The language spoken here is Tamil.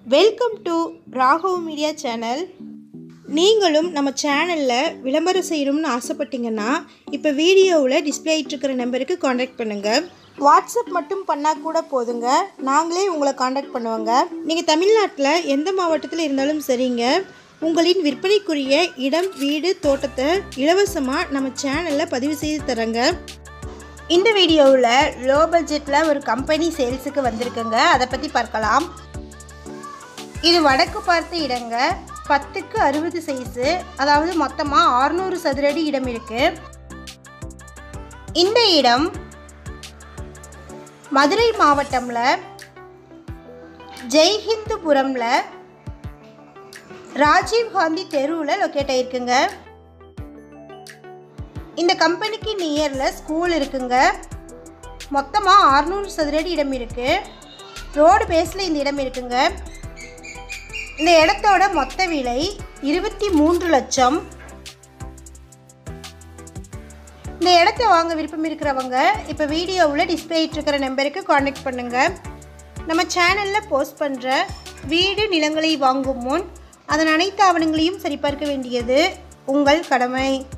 welcome to Raghav media channel நீங்களும் நம்ம சேனலில் விளம்பரம் செய்யணும்னு ஆசைப்பட்டீங்கன்னா இப்போ வீடியோவில் டிஸ்பிளே ஆகிட்டுருக்கிற நம்பருக்கு காண்டாக்ட் பண்ணுங்கள் வாட்ஸ்அப் மட்டும் பண்ணால் கூட போதுங்க நாங்களே உங்களை காண்டாக்ட் பண்ணுவோங்க நீங்கள் தமிழ்நாட்டில் எந்த மாவட்டத்தில் இருந்தாலும் சரிங்க உங்களின் விற்பனைக்குரிய இடம் வீடு தோட்டத்தை இலவசமாக நம்ம சேனலில் பதிவு செய்து தரங்க இந்த வீடியோவில் லோ பட்ஜெட்டில் ஒரு கம்பெனி சேல்ஸுக்கு வந்திருக்குங்க அதை பற்றி பார்க்கலாம் இது வடக்கு பார்த்த இடங்க பத்துக்கு அறுபது சைஸு அதாவது மொத்தமாக ஆறுநூறு சதுரடி இடம் இருக்கு இந்த இடம் மதுரை மாவட்டம்ல ஜெய்ஹிந்துபுரம்ல ராஜீவ் காந்தி தெருவில் லொக்கேட் ஆயிருக்குங்க இந்த கம்பெனிக்கு நியரில் ஸ்கூல் இருக்குங்க மொத்தமாக அறுநூறு சதுரடி இடம் இருக்குது ரோடு பேஸில் இந்த இடம் இருக்குங்க இந்த இடத்தோட மொத்த விலை இருபத்தி மூன்று லட்சம் இந்த இடத்த வாங்க விருப்பம் இருக்கிறவங்க இப்போ வீடியோவில் டிஸ்பிளே இருக்கிற நம்பருக்கு காண்டாக்ட் பண்ணுங்கள் நம்ம சேனலில் போஸ்ட் பண்ணுற வீடு நிலங்களை வாங்கும் முன் அதன் அனைத்து ஆவணங்களையும் சரிபார்க்க வேண்டியது உங்கள் கடமை